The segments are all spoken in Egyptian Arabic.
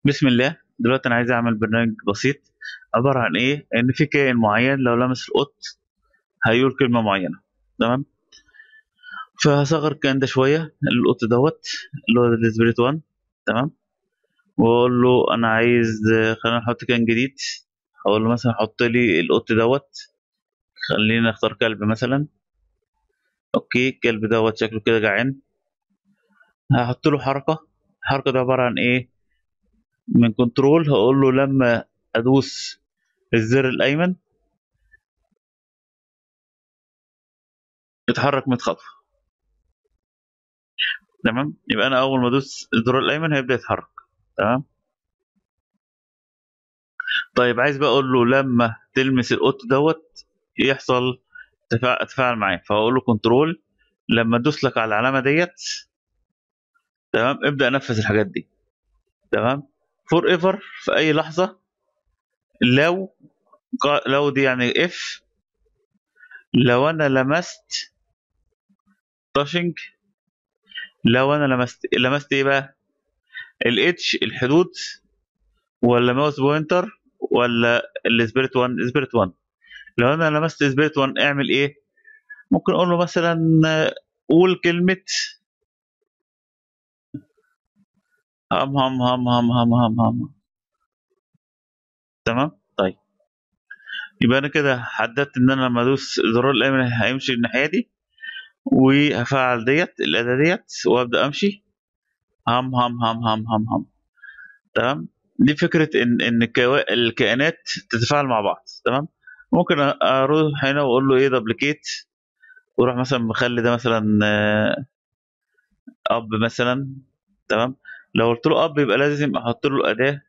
بسم الله دلوقتي انا عايز اعمل برنامج بسيط عباره عن ايه ان في كائن معين لو لمس القط هيقول كلمه معينه تمام فهصغر الكائن ده شويه القط دوت اللي هو السبريت 1 تمام واقول له انا عايز خلينا نحط كائن جديد اقول له مثلا حط لي القط دوت خلينا نختار كلب مثلا اوكي الكلب دوت شكله كده جعان هحط له حركه الحركه دي عباره عن ايه من كنترول هقول له لما ادوس الزر الايمن يتحرك 100 خطوه تمام يبقى انا اول ما ادوس الزر الايمن هيبدا يتحرك تمام طيب عايز بقى اقول له لما تلمس القط دوت يحصل تفاعل, تفاعل معاه فهقول له كنترول لما ادوس لك على العلامه ديت تمام ابدا نفذ الحاجات دي تمام فور ايفر في اي لحظه لو لو دي يعني اف لو انا لمست تاشنج لو انا لمست لمست ايه بقى الاتش الحدود ولا ماوس بوينتر ولا السبيريت 1 سبيريت 1 لو انا لمست سبيريت 1 اعمل ايه ممكن اقول له مثلا قول كلمه هم هم هم هم هم هم هم تمام طيب يبقى انا كده حددت ان انا لما ادوس الزرار الايمن هيمشي الناحيه دي وهفعل ديت الاداه ديت وابدا امشي هم هم هم هم هم هم تمام دي فكره ان ان الكائنات تتفاعل مع بعض تمام ممكن اروح هنا واقول له ايه دبليكيت واروح مثلا مخلي ده مثلا اب مثلا تمام لو قلت له اب يبقى لازم احط له الاداه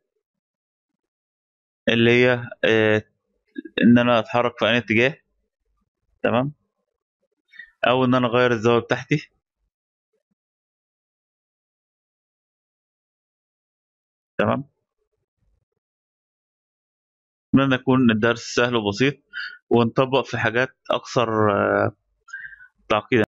اللي هي آه ان انا اتحرك في اي اتجاه تمام او ان انا اغير الزاويه بتاعتي تمام اتمنى يكون الدرس سهل وبسيط ونطبق في حاجات اكثر آه تعقيدا